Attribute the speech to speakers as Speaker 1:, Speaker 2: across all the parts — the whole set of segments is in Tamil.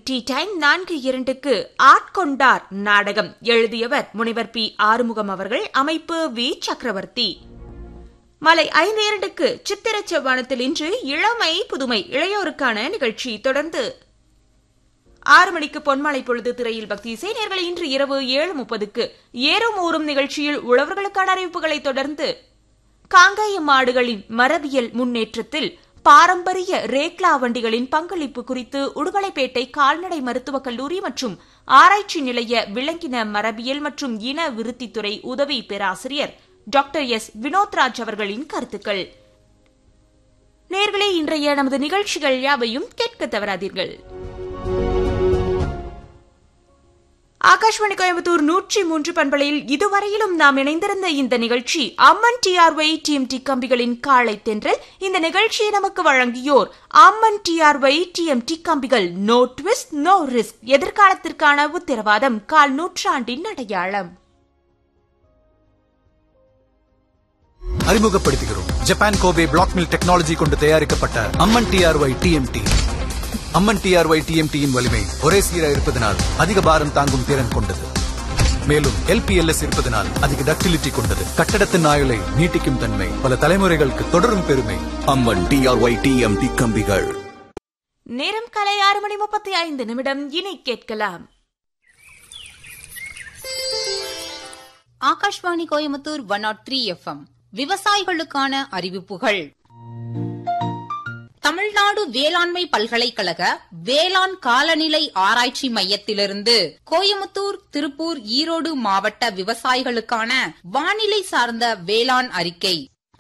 Speaker 1: டீ டைம் நான்கு இரண்டுக்கு ஆட்கொண்டார் நாடகம் எழுதியவர் முனைவர் பி ஆறுமுகம் அவர்கள் அமைப்பு வி சக்கரவர்த்தி மாலை ஐந்து இரண்டுக்கு சித்திர செவ்வானத்தில் இன்று இளமை புதுமை இளையோருக்கான நிகழ்ச்சி தொடர்ந்து ஆறு மணிக்கு பொன்மலை பொழுது திரையில் பக்தி இசை நேர்களை இன்று இரவு ஏழு முப்பதுக்கு ஏறும் ஊறும் நிகழ்ச்சியில் உழவர்களுக்கான அறிவிப்புகளை தொடர்ந்து காங்காய மாடுகளின் மரபியல் முன்னேற்றத்தில் பாரம்பரிய ரேக்லா வண்டிகளின் பங்களிப்பு குறித்து உடுமலைப்பேட்டை கால்நடை மருத்துவக் கல்லூரி மற்றும் ஆராய்ச்சி நிலைய விலங்கின மரபியல் மற்றும் இன விருத்தித்துறை உதவி பேராசிரியர் டாக்டர் எஸ் வினோத்ராஜ் அவர்களின் கருத்துக்கள் நேர்களே இன்றைய நமது நிகழ்ச்சிகள் யாவையும் கேட்க தவறாதீர்கள் ஆகாஷ்வாணி கோயம்புத்தூர் நூற்றி மூன்று பண்பலையில் இதுவரையிலும் நாம் இணைந்திருந்த இந்த நிகழ்ச்சி அம்மன் டிஆர்ஒய் டிஎம்டி கம்பிகளின் காலை தென்றல் இந்த நிகழ்ச்சியை நமக்கு வழங்கியோர் அம்மன் டிஆர்ஒய் டிஎம்டி கம்பிகள் நோ ட்விஸ்ட் நோ ரிஸ்க் எதிர்காலத்திற்கான உத்தரவாதம் கால் நூற்றாண்டின் அடையாளம்
Speaker 2: அறிமுகப்படுத்துகிறோம் Japan Kobe black mill technology கொண்டு தயாரிக்கப்பட்ட Amman TRY TMT Amman TRY டிஎம்டியின் வலிமை ஒரே சீரா இருப்பதனால் அதிக பாரம் தாங்கும் திறன் கொண்டது மேலும் எல்பிஎல்எஸ் இருப்பதனால் அதிக டக்டிலிட்டி கொண்டது கட்டடத்தின் ஆயுளை நீட்டிக்கும் தன்மை பல தலைமுறைகளுக்கு தொடரும் பெருமை
Speaker 3: அம்மன் டிஆர்ஒய் டிஎம்டி கம்பிகள்
Speaker 1: நேரம் காலை ஆறு மணி முப்பத்தி ஐந்து நிமிடம் இனி கேட்கலாம்
Speaker 4: Akashvani Coimbatore one nought three FM விவசாயிகளுக்கான அறிவிப்புகள் தமிழ்நாடு வேளாண்மை பல்கலைக்கழக வேளாண் காலநிலை ஆராய்ச்சி மையத்திலிருந்து கோயமுத்தூர் திருப்பூர் ஈரோடு மாவட்ட விவசாயிகளுக்கான வானிலை சார்ந்த வேளாண் அறிக்கை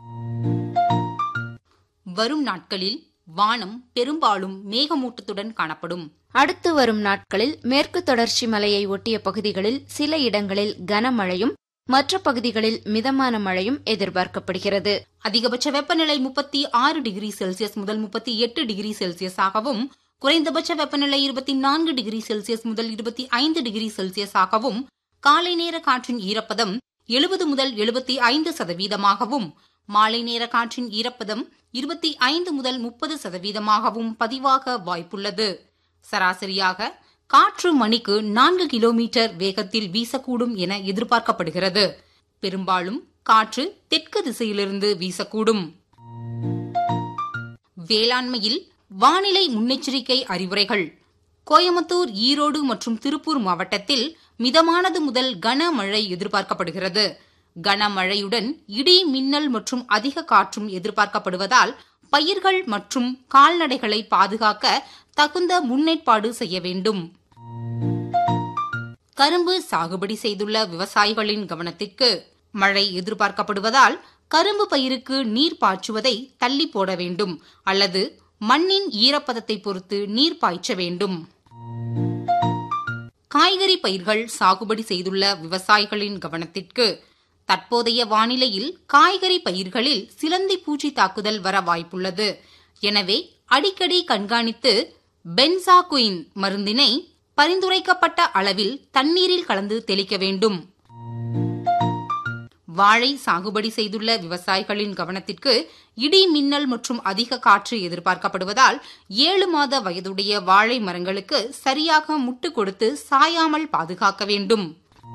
Speaker 4: வரும் நாட்களில் வானம் பெரும்பாலும் மேகமூட்டத்துடன் காணப்படும்
Speaker 5: அடுத்து வரும் நாட்களில் மேற்கு தொடர்ச்சி மலையை ஒட்டிய பகுதிகளில் சில இடங்களில் கனமழையும் மற்ற பகுதிகளில் மிதமான மழையும் எதிர்பார்க்கப்படுகிறது
Speaker 4: அதிகபட்ச வெப்பநிலை முப்பத்தி ஆறு டிகிரி செல்சியஸ் முதல் முப்பத்தி எட்டு டிகிரி செல்சியஸாகவும் குறைந்தபட்ச வெப்பநிலை இருபத்தி நான்கு டிகிரி செல்சியஸ் முதல் இருபத்தி ஐந்து டிகிரி செல்சியஸாகவும் காலை நேர காற்றின் ஈரப்பதம் எழுபது முதல் எழுபத்தி ஐந்து சதவீதமாகவும் மாலை நேர காற்றின் ஈரப்பதம் இருபத்தி ஐந்து முதல் முப்பது சதவீதமாகவும் பதிவாக வாய்ப்புள்ளது சராசரியாக காற்று மணிக்கு நான்கு கிலோமீட்டர் வேகத்தில் வீசக்கூடும் என எதிர்பார்க்கப்படுகிறது பெரும்பாலும் காற்று தெற்கு திசையிலிருந்து வீசக்கூடும் வேளாண்மையில் வானிலை முன்னெச்சரிக்கை அறிவுரைகள் கோயமுத்தூர் ஈரோடு மற்றும் திருப்பூர் மாவட்டத்தில் மிதமானது முதல் கனமழை எதிர்பார்க்கப்படுகிறது கனமழையுடன் இடி மின்னல் மற்றும் அதிக காற்றும் எதிர்பார்க்கப்படுவதால் பயிர்கள் மற்றும் கால்நடைகளை பாதுகாக்க தகுந்த முன்னேற்பாடு செய்ய வேண்டும் கரும்பு சாகுபடி செய்துள்ள விவசாயிகளின் கவனத்திற்கு மழை எதிர்பார்க்கப்படுவதால் கரும்பு பயிருக்கு நீர் பாய்ச்சுவதை தள்ளி போட வேண்டும் அல்லது மண்ணின் ஈரப்பதத்தை பொறுத்து நீர் பாய்ச்ச வேண்டும் காய்கறி பயிர்கள் சாகுபடி செய்துள்ள விவசாயிகளின் கவனத்திற்கு தற்போதைய வானிலையில் காய்கறி பயிர்களில் சிலந்தி பூச்சி தாக்குதல் வர வாய்ப்புள்ளது எனவே அடிக்கடி கண்காணித்து பென்சாகுயின் மருந்தினை பரிந்துரைக்கப்பட்ட அளவில் தண்ணீரில் கலந்து தெளிக்க வேண்டும் வாழை சாகுபடி செய்துள்ள விவசாயிகளின் கவனத்திற்கு இடி மின்னல் மற்றும் அதிக காற்று எதிர்பார்க்கப்படுவதால் ஏழு மாத வயதுடைய வாழை மரங்களுக்கு சரியாக முட்டு கொடுத்து சாயாமல் பாதுகாக்க வேண்டும்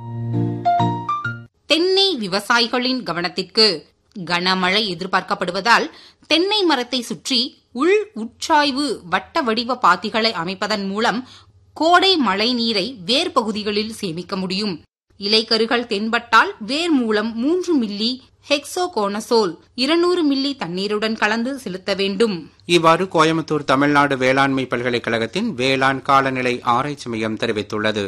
Speaker 4: தென்னை விவசாயிகளின் கவனத்திற்கு கனமழை எதிர்பார்க்கப்படுவதால் தென்னை மரத்தை சுற்றி உள் உட்சாய்வு வட்ட வடிவ பாத்திகளை அமைப்பதன் மூலம் கோடை மழை நீரை வேர் பகுதிகளில் சேமிக்க முடியும் இலைக்கருகள் தென்பட்டால் வேர் மூலம் மூன்று மில்லி ஹெக்ஸோகோனசோல் இருநூறு மில்லி தண்ணீருடன் கலந்து செலுத்த வேண்டும்
Speaker 6: இவ்வாறு கோயம்புத்தூர் தமிழ்நாடு வேளாண்மை பல்கலைக்கழகத்தின் வேளாண் காலநிலை ஆராய்ச்சி மையம் தெரிவித்துள்ளது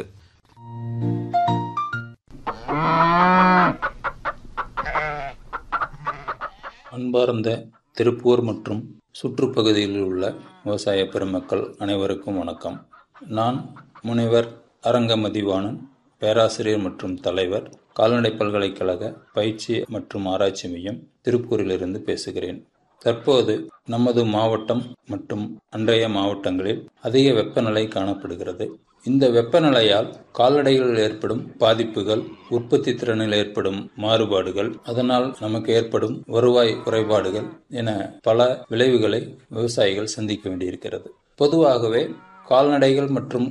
Speaker 7: அன்பார்ந்த திருப்பூர் மற்றும் சுற்றுப்பகுதியில் உள்ள விவசாய பெருமக்கள் அனைவருக்கும் வணக்கம் நான் முனைவர் அரங்கமதிவாணன் பேராசிரியர் மற்றும் தலைவர் கால்நடை பல்கலைக்கழக பயிற்சி மற்றும் ஆராய்ச்சி மையம் திருப்பூரிலிருந்து பேசுகிறேன் தற்போது நமது மாவட்டம் மற்றும் அன்றைய மாவட்டங்களில் அதிக வெப்பநிலை காணப்படுகிறது இந்த வெப்பநிலையால் கால்நடைகளில் ஏற்படும் பாதிப்புகள் உற்பத்தி திறனில் ஏற்படும் மாறுபாடுகள் அதனால் நமக்கு ஏற்படும் வருவாய் குறைபாடுகள் என பல விளைவுகளை விவசாயிகள் சந்திக்க வேண்டியிருக்கிறது பொதுவாகவே கால்நடைகள் மற்றும்